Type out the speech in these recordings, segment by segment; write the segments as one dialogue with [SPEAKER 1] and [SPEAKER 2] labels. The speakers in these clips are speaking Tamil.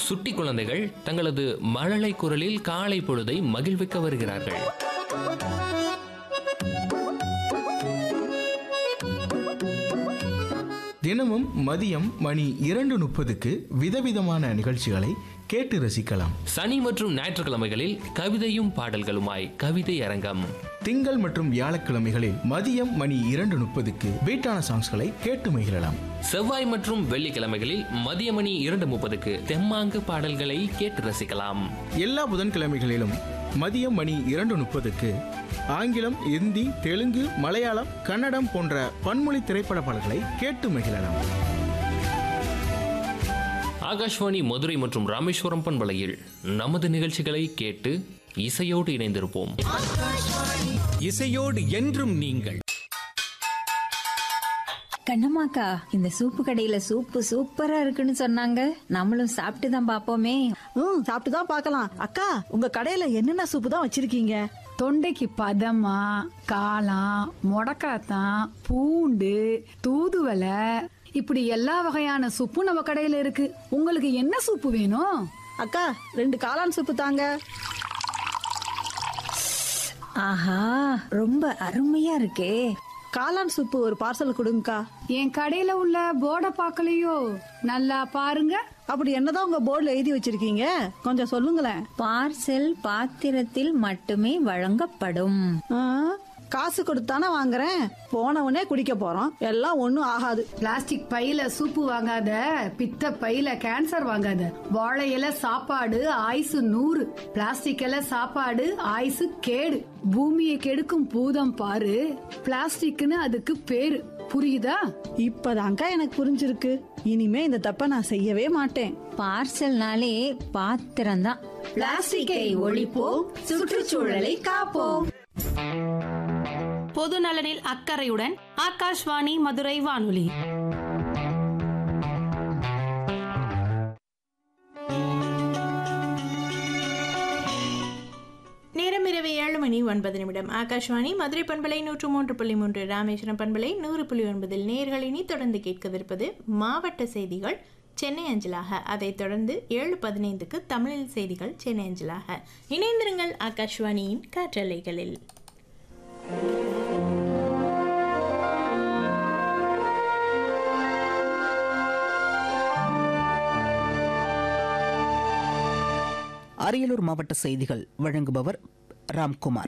[SPEAKER 1] சுட்டி குழந்தைகள் தங்களது மழலை குரலில் காலை பொழுதை மகிழ்விக்க வருகிறார்கள்
[SPEAKER 2] தினமும் மதியம் மணி இரண்டு முப்பதுக்கு விதவிதமான நிகழ்ச்சிகளை கேட்டு ரசிக்கலாம்
[SPEAKER 1] சனி மற்றும் ஞாயிற்றுக்கிழமைகளில் கவிதையும் பாடல்களுமாய் கவிதை அரங்கம்
[SPEAKER 2] திங்கள் மற்றும் வியாழக்கிழமைகளில் மதியம் மணி இரண்டு முப்பதுக்கு பீட்டான சாங்ஸ்களை கேட்டு மகிழலாம்
[SPEAKER 1] செவ்வாய் மற்றும் வெள்ளிக்கிழமைகளில் மதிய மணி இரண்டு முப்பதுக்கு தெம்மாங்கு பாடல்களை கேட்டு ரசிக்கலாம்
[SPEAKER 2] எல்லா புதன்கிழமைகளிலும் மதியம் மணி இரண்டு முப்பதுக்கு ஆங்கிலம் இந்தி தெலுங்கு மலையாளம் கன்னடம் போன்ற பன்மொழி திரைப்பட பாடல்களை கேட்டு மகிழலாம்
[SPEAKER 1] ஆகாஷ்வாணி மதுரை மற்றும் ராமேஸ்வரம் பண்பலையில் நமது நிகழ்ச்சிகளை கேட்டு இசையோடு இணைந்திருப்போம்
[SPEAKER 3] இசையோடு என்றும் நீங்கள்
[SPEAKER 4] கண்ணம்மாக்கா இந்த சூப்பு கடையில சூப்பு சூப்பரா இருக்குன்னு சொன்னாங்க நம்மளும் சாப்பிட்டு தான் பாப்போமே
[SPEAKER 5] ம் சாப்பிட்டு தான் பார்க்கலாம் அக்கா உங்க கடையில என்னென்ன சூப்பு தான் வச்சிருக்கீங்க
[SPEAKER 6] தொண்டைக்கு பதமா காளான் முடக்காத்தான் பூண்டு தூதுவலை இப்படி எல்லா வகையான சூப்பும் நம்ம கடையில இருக்கு உங்களுக்கு என்ன சூப்பு வேணும்
[SPEAKER 5] அக்கா ரெண்டு காளான் சூப்பு தாங்க
[SPEAKER 4] ஆஹா ரொம்ப அருமையா இருக்கே
[SPEAKER 5] காளான் சூப்பு ஒரு பார்சல் கொடுங்கக்கா
[SPEAKER 6] என் கடையில உள்ள போர்டை பார்க்கலையோ நல்லா பாருங்க
[SPEAKER 5] அப்படி என்னதான் உங்க போர்டுல எழுதி வச்சிருக்கீங்க கொஞ்சம் சொல்லுங்களேன்
[SPEAKER 4] பார்சல் பாத்திரத்தில் மட்டுமே வழங்கப்படும்
[SPEAKER 5] ஆ, காசு கொடுத்தானே வாங்குறேன் போனவனே குடிக்க போறோம் எல்லாம் ஒண்ணும் ஆகாது
[SPEAKER 6] பிளாஸ்டிக் பையில சூப்பு வாங்காத பித்த பையில கேன்சர் வாங்காத வாழை இலை சாப்பாடு ஆயுசு நூறு பிளாஸ்டிக் இலை சாப்பாடு ஆயுசு கேடு பூமியை கெடுக்கும் பூதம் பாரு பிளாஸ்டிக்னு அதுக்கு பேரு புரியுதா
[SPEAKER 5] இப்பதான்க்கா எனக்கு புரிஞ்சிருக்கு இனிமே இந்த தப்ப நான் செய்யவே மாட்டேன்
[SPEAKER 4] பார்சல்னாலே பாத்திரம்தான்
[SPEAKER 6] பிளாஸ்டிக்கை ஒழிப்போம் சுற்றுச்சூழலை காப்போம்
[SPEAKER 7] பொது நலனில் அக்கறையுடன் ஆகாஷ்வாணி மதுரை வானொலி நேரம் இரவு ஏழு மணி ஒன்பது நிமிடம் ஆகாஷ்வாணி மதுரை பண்பலை நூற்று மூன்று புள்ளி மூன்று ராமேஸ்வரம் பண்பலை நூறு புள்ளி ஒன்பதில் நேர்களினி தொடர்ந்து கேட்கவிருப்பது மாவட்ட செய்திகள் சென்னை அஞ்சலாக அதைத் தொடர்ந்து ஏழு பதினைந்துக்கு தமிழில் செய்திகள் சென்னை அஞ்சலாக இணைந்திருங்கள் ஆகாஷ்வாணியின் காற்றலைகளில்
[SPEAKER 8] அரியலூர் மாவட்ட செய்திகள் வழங்குபவர் ராம்குமார்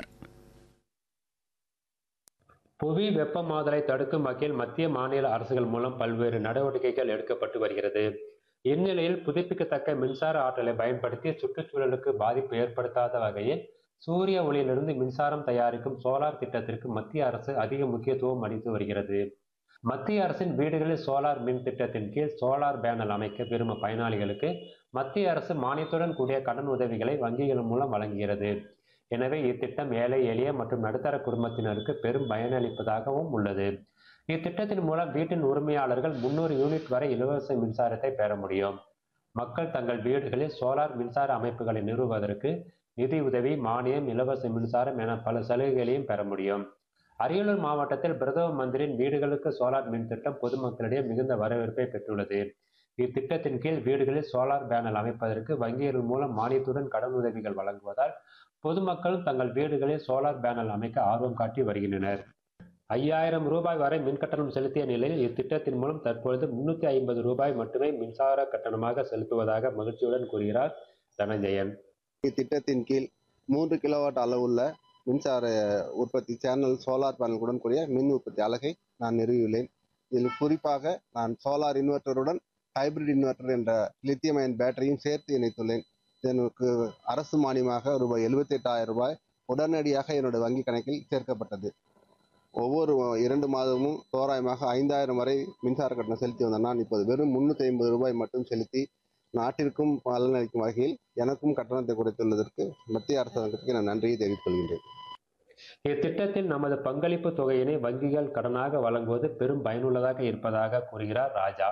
[SPEAKER 9] புவி வெப்பமாதலை தடுக்கும் வகையில் மத்திய மாநில அரசுகள் மூலம் பல்வேறு நடவடிக்கைகள் எடுக்கப்பட்டு வருகிறது இந்நிலையில் புதுப்பிக்கத்தக்க மின்சார ஆற்றலை பயன்படுத்தி சுற்றுச்சூழலுக்கு பாதிப்பு ஏற்படுத்தாத வகையில் சூரிய ஒளியிலிருந்து மின்சாரம் தயாரிக்கும் சோலார் திட்டத்திற்கு மத்திய அரசு அதிக முக்கியத்துவம் அளித்து வருகிறது மத்திய அரசின் வீடுகளில் சோலார் மின் திட்டத்தின் கீழ் சோலார் பேனல் அமைக்க விரும்பும் பயனாளிகளுக்கு மத்திய அரசு மானியத்துடன் கூடிய கடன் உதவிகளை வங்கிகள் மூலம் வழங்குகிறது எனவே இத்திட்டம் ஏழை எளிய மற்றும் நடுத்தர குடும்பத்தினருக்கு பெரும் பயனளிப்பதாகவும் உள்ளது இத்திட்டத்தின் மூலம் வீட்டின் உரிமையாளர்கள் முன்னூறு யூனிட் வரை இலவச மின்சாரத்தை பெற முடியும் மக்கள் தங்கள் வீடுகளில் சோலார் மின்சார அமைப்புகளை நிறுவுவதற்கு நிதி உதவி மானியம் இலவச மின்சாரம் என பல சலுகைகளையும் பெற முடியும் அரியலூர் மாவட்டத்தில் பிரதம மந்திரியின் வீடுகளுக்கு சோலார் மின் திட்டம் பொதுமக்களிடையே மிகுந்த வரவேற்பை பெற்றுள்ளது இத்திட்டத்தின் கீழ் வீடுகளில் சோலார் பேனல் அமைப்பதற்கு வங்கிகள் மூலம் மானியத்துடன் கடன் உதவிகள் வழங்குவதால் பொதுமக்களும் தங்கள் வீடுகளில் சோலார் பேனல் அமைக்க ஆர்வம் காட்டி வருகின்றனர் ஐயாயிரம் ரூபாய் வரை மின் கட்டணம் செலுத்திய நிலையில் இத்திட்டத்தின் மூலம் தற்பொழுது முன்னூத்தி ஐம்பது ரூபாய் மட்டுமே மின்சார கட்டணமாக செலுத்துவதாக மகிழ்ச்சியுடன் கூறுகிறார் தனஞ்சயன்
[SPEAKER 10] இத்திட்டத்தின் கீழ் மூன்று கிலோவாட் அளவுள்ள மின்சார உற்பத்தி சேனல் சோலார் பேனலுடன் கூடிய மின் உற்பத்தி அலகை நான் நிறுவியுள்ளேன் இதில் குறிப்பாக நான் சோலார் இன்வெர்ட்டருடன் ஹைபிரிட் இன்வெர்ட்டர் என்ற லித்தியம் அயன் பேட்டரியும் சேர்த்து இணைத்துள்ளேன் இதற்கு அரசு மானியமாக ரூபாய் எழுபத்தி எட்டாயிரம் ரூபாய் உடனடியாக என்னுடைய வங்கி கணக்கில் சேர்க்கப்பட்டது ஒவ்வொரு இரண்டு மாதமும் தோராயமாக ஐந்தாயிரம் வரை மின்சார கட்டணம் செலுத்தி வந்த நான் இப்போது வெறும் முன்னூற்றி ஐம்பது ரூபாய் மட்டும் செலுத்தி நாட்டிற்கும் பலனளிக்கும் வகையில் எனக்கும் கட்டணத்தை குறைத்துள்ளதற்கு மத்திய அரசாங்கத்துக்கு நான் நன்றியை தெரிவித்துக் கொள்கின்றேன்
[SPEAKER 9] இத்திட்டத்தில் நமது பங்களிப்பு தொகையினை வங்கிகள் கடனாக வழங்குவது பெரும் பயனுள்ளதாக இருப்பதாக கூறுகிறார் ராஜா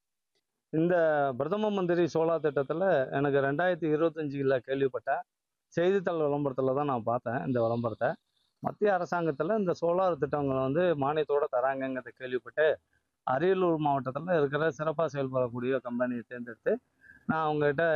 [SPEAKER 11] இந்த பிரதம மந்திரி சோலார் திட்டத்தில் எனக்கு ரெண்டாயிரத்தி இருபத்தஞ்சில் கேள்விப்பட்டேன் செய்தித்தாள் விளம்பரத்தில் தான் நான் பார்த்தேன் இந்த விளம்பரத்தை மத்திய அரசாங்கத்தில் இந்த சோலார் திட்டங்கள் வந்து மானியத்தோடு தராங்கங்கிறத கேள்விப்பட்டு அரியலூர் மாவட்டத்தில் இருக்கிற சிறப்பாக செயல்படக்கூடிய கம்பெனியை தேர்ந்தெடுத்து நான் அவங்ககிட்ட